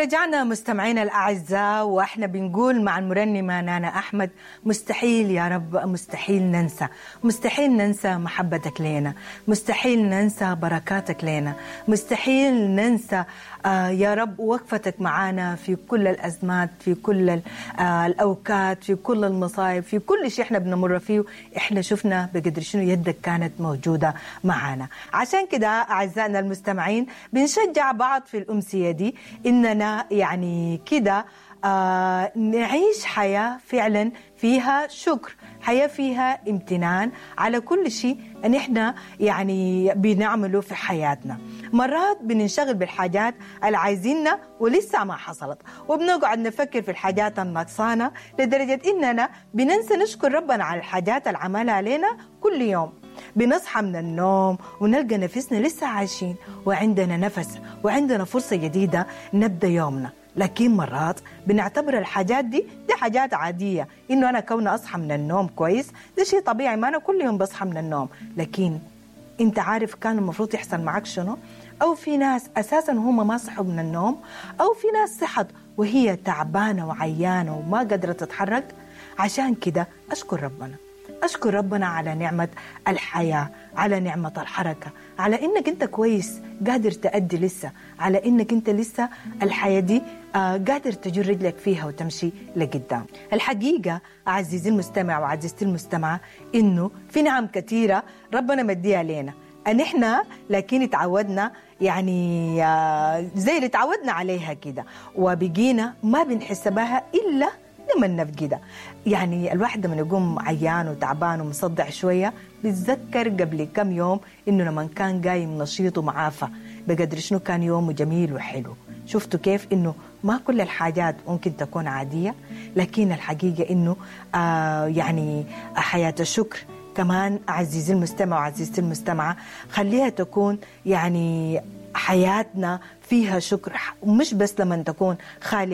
رجعنا مستمعينا الأعزاء وإحنا بنقول مع المرنمة نانا أحمد مستحيل يا رب مستحيل ننسى مستحيل ننسى محبتك لنا مستحيل ننسى بركاتك لنا مستحيل ننسى آه يا رب وقفتك معنا في كل الأزمات في كل آه الأوقات في كل المصايب في كل شيء إحنا بنمر فيه إحنا شفنا بقدر شنو يدك كانت موجودة معنا عشان كده أعزائنا المستمعين بنشجع بعض في الأمسية دي إننا يعني كده آه نعيش حياة فعلا فيها شكر حياة فيها امتنان على كل شيء ان احنا يعني بنعمله في حياتنا مرات بننشغل بالحاجات اللي عايزينها ولسه ما حصلت وبنقعد نفكر في الحاجات النقصانة لدرجة اننا بننسى نشكر ربنا على الحاجات اللي عملها علينا كل يوم بنصحى من النوم ونلقى نفسنا لسه عايشين وعندنا نفس وعندنا فرصة جديدة نبدأ يومنا لكن مرات بنعتبر الحاجات دي دي حاجات عادية إنه أنا كون أصحى من النوم كويس ده شيء طبيعي ما أنا كل يوم بصحى من النوم لكن أنت عارف كان المفروض يحصل معك شنو أو في ناس أساسا هم ما صحوا من النوم أو في ناس صحت وهي تعبانة وعيانة وما قادرة تتحرك عشان كده أشكر ربنا أشكر ربنا على نعمة الحياة على نعمة الحركة على إنك أنت كويس قادر تأدي لسه على إنك أنت لسه الحياة دي آه قادر تجر رجلك فيها وتمشي لقدام الحقيقة عزيزي المستمع وعزيزتي المستمعة إنه في نعم كثيرة ربنا مديها لنا ان احنا لكن تعودنا يعني آه زي اللي تعودنا عليها كده وبقينا ما بنحس بها الا لما نفقدها يعني الواحد لما يقوم عيان وتعبان ومصدع شويه بيتذكر قبل كم يوم انه لما كان قايم نشيط ومعافى بقدر شنو كان يومه جميل وحلو شفتوا كيف انه ما كل الحاجات ممكن تكون عاديه لكن الحقيقه انه آه يعني حياه الشكر كمان عزيزي المستمع وعزيزتي المستمعه خليها تكون يعني حياتنا فيها شكر ومش بس لما تكون خاليه